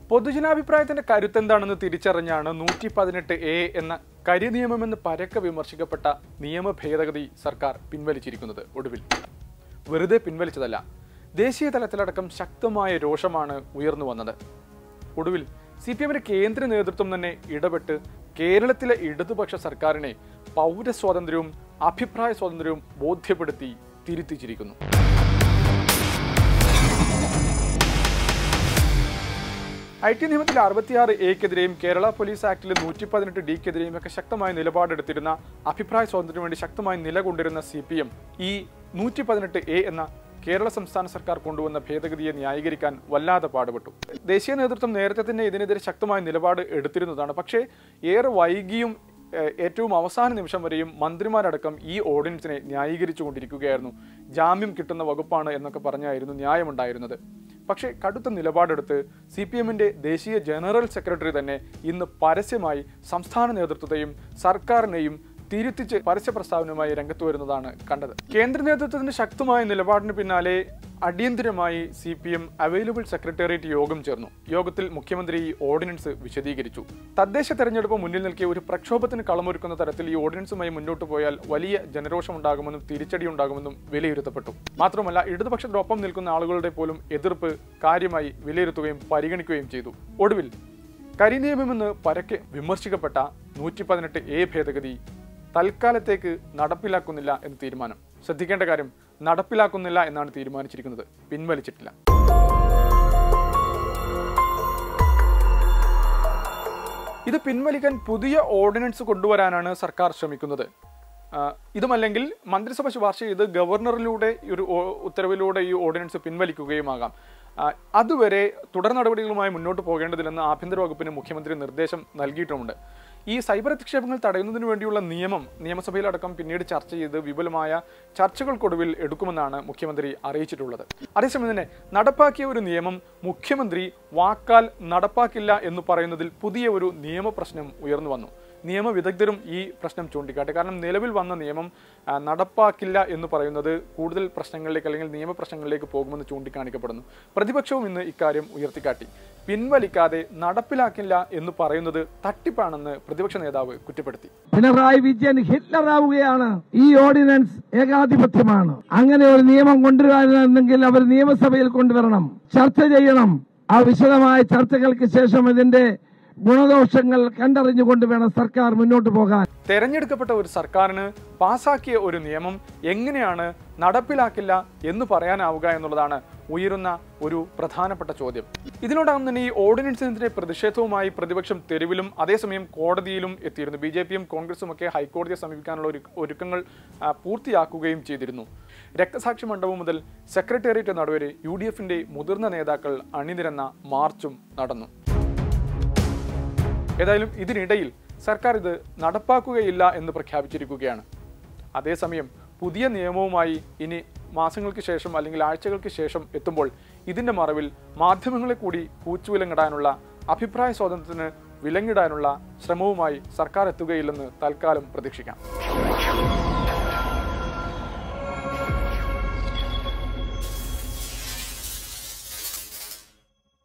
പൊതുജനാഭിപ്രായത്തിന്റെ കരുത്തെന്താണെന്ന് തിരിച്ചറിഞ്ഞാണ് നൂറ്റി പതിനെട്ട് എ എന്ന കരിനിയമമെന്ന് പരക്കെ വിമർശിക്കപ്പെട്ട നിയമ ഭേദഗതി സർക്കാർ പിൻവലിച്ചിരിക്കുന്നത് ഒടുവിൽ വെറുതെ പിൻവലിച്ചതല്ല ദേശീയ തലത്തിലടക്കം ശക്തമായ രോഷമാണ് ഉയർന്നു വന്നത് ഒടുവിൽ സി പി എമ്മിന്റെ കേന്ദ്ര നേതൃത്വം തന്നെ ഇടപെട്ട് കേരളത്തിലെ ഇടതുപക്ഷ സർക്കാരിനെ പൗരസ്വാതന്ത്ര്യവും അഭിപ്രായ സ്വാതന്ത്ര്യവും ബോധ്യപ്പെടുത്തി തിരുത്തിച്ചിരിക്കുന്നു ഐ ടി നിയമത്തിൽ അറുപത്തിയാറ് എക്കെതിരെയും കേരള പോലീസ് ആക്ടിലെ നൂറ്റി പതിനെട്ട് ഡിക്കെതിരെയും ഒക്കെ ശക്തമായ നിലപാടെടുത്തിരുന്ന അഭിപ്രായ സ്വാതന്ത്ര്യത്തിന് വേണ്ടി ശക്തമായി നിലകൊണ്ടിരുന്ന സി പി എം ഈ നൂറ്റി പതിനെട്ട് എ എന്ന കേരള സംസ്ഥാന സർക്കാർ കൊണ്ടുവന്ന ഭേദഗതിയെ ന്യായീകരിക്കാൻ വല്ലാതെ പാടുപെട്ടു ദേശീയ നേതൃത്വം നേരത്തെ തന്നെ ഇതിനെതിരെ ശക്തമായ നിലപാട് എടുത്തിരുന്നതാണ് പക്ഷേ ഏറെ വൈകിയും ഏഹ്, ഏറ്റവും അവസാന നിമിഷം വരെയും മന്ത്രിമാരടക്കം ഈ ഓർഡിനൻസിനെ ന്യായീകരിച്ചുകൊണ്ടിരിക്കുകയായിരുന്നു ജാമ്യം കിട്ടുന്ന വകുപ്പാണ് എന്നൊക്കെ പറഞ്ഞായിരുന്നു ന്യായമുണ്ടായിരുന്നത് പക്ഷേ കടുത്ത നിലപാടെടുത്ത് സി പി എമ്മിന്റെ ദേശീയ ജനറൽ സെക്രട്ടറി തന്നെ ഇന്ന് പരസ്യമായി സംസ്ഥാന നേതൃത്വത്തെയും സർക്കാരിനെയും തിരുത്തിച്ച് പരസ്യ പ്രസ്താവനയുമായി രംഗത്ത് വരുന്നതാണ് കണ്ടത് കേന്ദ്ര നേതൃത്വത്തിന്റെ ശക്തമായ നിലപാടിന് പിന്നാലെ അടിയന്തിരമായി C P M available secretariat യോഗം ചേർന്നു യോഗത്തിൽ മുഖ്യമന്ത്രി ഈ ഓർഡിനൻസ് വിശദീകരിച്ചു തദ്ദേശ തെരഞ്ഞെടുപ്പ് മുന്നിൽ നിൽക്കിയ ഒരു പ്രക്ഷോഭത്തിന് കളമൊരുക്കുന്ന തരത്തിൽ ഈ ഓർഡിനൻസുമായി മുന്നോട്ട് പോയാൽ വലിയ ജനരോഷം ഉണ്ടാകുമെന്നും തിരിച്ചടി ഉണ്ടാകുമെന്നും വിലയിരുത്തപ്പെട്ടു മാത്രമല്ല ഇടതുപക്ഷത്തിനൊപ്പം നിൽക്കുന്ന ആളുകളുടെ പോലും എതിർപ്പ് കാര്യമായി വിലയിരുത്തുകയും പരിഗണിക്കുകയും ചെയ്തു ഒടുവിൽ കരിനിയമമെന്ന് പരക്കെ വിമർശിക്കപ്പെട്ട നൂറ്റി പതിനെട്ട് എ ഭേദഗതി തൽക്കാലത്തേക്ക് നടപ്പിലാക്കുന്നില്ല എന്ന് തീരുമാനം ശ്രദ്ധിക്കേണ്ട കാര്യം നടപ്പിലാക്കുന്നില്ല എന്നാണ് തീരുമാനിച്ചിരിക്കുന്നത് പിൻവലിച്ചിട്ടില്ല ഇത് പിൻവലിക്കാൻ പുതിയ ഓർഡിനൻസ് കൊണ്ടുവരാനാണ് സർക്കാർ ശ്രമിക്കുന്നത് ആ, ഇതുമല്ലെങ്കിൽ മന്ത്രിസഭ ശുപാർശ ചെയ്ത് ഗവർണറിലൂടെ ഈ ഒരു ഓ- ഉത്തരവിലൂടെ ഈ ഓർഡിനൻസ് പിൻവലിക്കുകയുമാകാം ആ, അതുവരെ തുടർ നടപടികളുമായി മുന്നോട്ട് പോകേണ്ടതില്ലെന്ന് ആഭ്യന്തര വകുപ്പിന് മുഖ്യമന്ത്രി നിർദ്ദേശം നൽകിയിട്ടുമുണ്ട് ഈ സൈബർ അധിക്ഷേപങ്ങൾ തടയുന്നതിന് വേണ്ടിയുള്ള നിയമം നിയമസഭയിലടക്കം പിന്നീട് ചർച്ച ചെയ്ത് വിപുലമായ ചർച്ചകൾക്കൊടുവിൽ എടുക്കുമെന്നാണ് മുഖ്യമന്ത്രി അറിയിച്ചിട്ടുള്ളത് അതേസമയം തന്നെ നടപ്പാക്കിയ ഒരു നിയമം മുഖ്യമന്ത്രി വാക്കാൽ നടപ്പാക്കില്ല എന്ന് പറയുന്നതിൽ പുതിയ ഒരു നിയമപ്രശ്നം ഉയർന്നു വന്നു നിയമവിദഗ്ധരും ഈ പ്രശ്നം ചൂണ്ടിക്കാട്ടി കാരണം നിലവിൽ വന്ന നിയമം ആ, നടപ്പാക്കില്ല എന്ന് പറയുന്നത് കൂടുതൽ പ്രശ്നങ്ങളിലേക്ക് അല്ലെങ്കിൽ നിയമപ്രശ്നങ്ങളിലേക്ക് പോകുമെന്ന് ചൂണ്ടിക്കാണിക്കപ്പെടുന്നു പ്രതിപക്ഷവും ഇന്ന് ഇക്കാര്യം ഉയർത്തിക്കാട്ടി പിൻവലിക്കാതെ നടപ്പിലാക്കില്ല എന്ന് പറയുന്നത് തട്ടിപ്പാണെന്ന് പ്രതിപക്ഷ നേതാവ് കുറ്റപ്പെടുത്തി പിണറായി വിജയൻ ഹിറ്റ്ലറാവുകയാണ് ഈ ഓർഡിനൻസ് ഏകാധിപത്യമാണ് അങ്ങനെ ഒരു നിയമം കൊണ്ടുവരണമെങ്കിൽ അവർ നിയമസഭയിൽ കൊണ്ടുവരണം ചർച്ച ചെയ്യണം ആ വിശദമായ ചർച്ചകൾക്ക് ശേഷം ഇതിന്റെ ഗുണദോഷങ്ങൾ കണ്ടറിഞ്ഞുകൊണ്ട് വേണം സർക്കാർ മുന്നോട്ട് പോകാൻ തെരഞ്ഞെടുക്കപ്പെട്ട ഒരു സർക്കാരിന് പാസാക്കിയ ഒരു നിയമം എങ്ങനെയാണ് നടപ്പിലാക്കില്ല എന്ന് പറയാനാവുക എന്നുള്ളതാണ് ഉയരുന്ന ഒരു പ്രധാനപ്പെട്ട ചോദ്യം ഇതിനോടകം തന്നെ ഈ ഓർഡിനൻസിനെതിരെ പ്രതിഷേധവുമായി പ്രതിപക്ഷം തെരുവിലും അതേസമയം കോടതിയിലും എത്തിയിരുന്നു ബി ജെ പിയും കോൺഗ്രസും ഒക്കെ ഹൈക്കോടതിയെ സമീപിക്കാനുള്ള ഒരു ഒരുക്കങ്ങൾ ആ, പൂർത്തിയാക്കുകയും ചെയ്തിരുന്നു രക്തസാക്ഷി മണ്ഡപം മുതൽ സെക്രട്ടേറിയറ്റ് നടുവരെ യു ഡി എഫിന്റെ മുതിർന്ന നേതാക്കൾ അണിനിരന്ന മാർച്ചും നടന്നു ഏതായാലും ഇതിനിടയിൽ സർക്കാർ ഇത് നടപ്പാക്കുകയില്ല എന്ന് പ്രഖ്യാപിച്ചിരിക്കുകയാണ് അതേസമയം പുതിയ നിയമവുമായി ഇനി മാസങ്ങൾക്ക് ശേഷം അല്ലെങ്കിൽ ആഴ്ചകൾക്ക് ശേഷം എത്തുമ്പോൾ ഇതിന്റെ മറവിൽ മാധ്യമങ്ങളെ കൂടി പൂച്ചുവിലങ്ങിടാനുള്ള അഭിപ്രായ സ്വാതന്ത്ര്യത്തിന് വിലങ്ങിടാനുള്ള ശ്രമവുമായി സർക്കാർ എത്തുകയില്ലെന്ന് തൽക്കാലം പ്രതീക്ഷിക്കാം